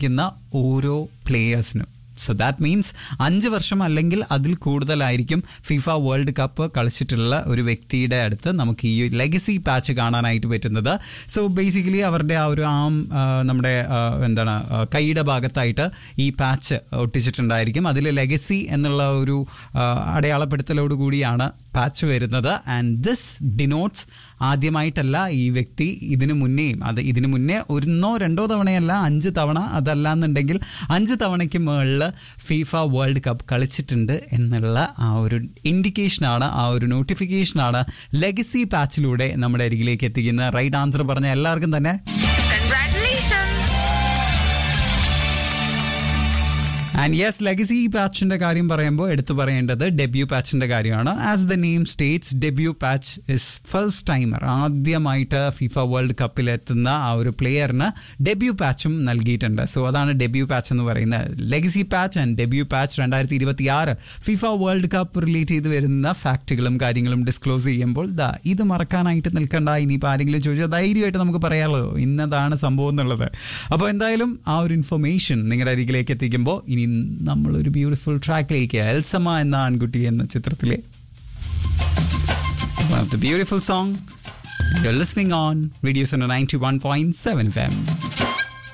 കളിക്കുന്ന ഓരോ പ്ലേയേഴ്സിനും so that means അഞ്ച് വർഷം അല്ലെങ്കിൽ അതിൽ കൂടുതലായിരിക്കും ഫിഫ വേൾഡ് കപ്പ് കളിച്ചിട്ടുള്ള ഒരു വ്യക്തിയുടെ അടുത്ത് നമുക്ക് ഈ ലെഗസി പാച്ച് കാണാനായിട്ട് പറ്റുന്നത് സോ ബേസിക്കലി അവരുടെ ആ ഒരു ആം ആ, നമ്മുടെ ആ, എന്താണ് ആ, കൈയുടെ ഭാഗത്തായിട്ട് ഈ പാച്ച് ഒട്ടിച്ചിട്ടുണ്ടായിരിക്കും അതിൽ ലെഗസി എന്നുള്ള ഒരു ആ, അടയാളപ്പെടുത്തലോട് കൂടിയാണ് പാച്ച് വരുന്നത് ആൻഡ് ദിസ് ഡിനോട്ട്സ് ആദ്യമായിട്ടല്ല ഈ വ്യക്തി ഇതിനു മുന്നേയും അത് ഇതിനു മുന്നേ ഒന്നോ രണ്ടോ തവണയല്ല അഞ്ച് തവണ അതല്ല എന്നുണ്ടെങ്കിൽ അഞ്ച് തവണയ്ക്ക് മുകളിൽ ഫീഫ വേൾഡ് കപ്പ് കളിച്ചിട്ടുണ്ട് എന്നുള്ള ആ ഒരു ഇൻഡിക്കേഷനാണ് ആ ഒരു നോട്ടിഫിക്കേഷനാണ് ലെഗസി പാച്ചിലൂടെ നമ്മുടെ അരികിലേക്ക് എത്തിക്കുന്ന റൈറ്റ് ആൻസർ പറഞ്ഞ എല്ലാവർക്കും തന്നെ Congratulations! ആൻഡ് യെസ് ലെഗസി പാച്ചിന്റെ കാര്യം പറയുമ്പോൾ എടുത്തു പറയേണ്ടത് ഡെബ്യൂ പാച്ചിന്റെ കാര്യമാണ് as the name states debut patch is first timer ആദ്യമായിട്ട് ഫിഫ വേൾഡ് കപ്പിൽ എത്തുന്ന ആ ഒരു പ്ലെയറിന് ഡെബ്യൂ പാച്ചും നൽകിയിട്ടുണ്ട് സോ അതാണ് ഡെബ്യൂ പാച്ച് എന്ന് പറയുന്നത് legacy patch and debut patch രണ്ടായിരത്തി ഇരുപത്തി ആറ് ഫിഫ വേൾഡ് കപ്പ് റിലേറ്റ് ചെയ്ത് വരുന്ന ഫാക്റ്റുകളും കാര്യങ്ങളും ഡിസ്ക്ലോസ് ചെയ്യുമ്പോൾ ദാ ഇത് മറക്കാനായിട്ട് നിൽക്കണ്ട ഇനിയിപ്പോൾ ആരെങ്കിലും ചോദിച്ചാൽ ധൈര്യമായിട്ട് നമുക്ക് പറയാമല്ലോ ഇന്നതാണ് സംഭവം എന്നുള്ളത് അപ്പോൾ എന്തായാലും ആ ഒരു ഇൻഫർമേഷൻ നിങ്ങളുടെ അരികിലേക്ക് എത്തിക്കുമ്പോൾ ഇനി നമ്മളൊരു ബ്യൂട്ടിഫുൾ ട്രാക്കിലേക്ക് എൽസമ്മ എന്ന ആൺകുട്ടി എന്ന ചിത്രത്തിലെ beautiful song listening on radios ninety one point seven farm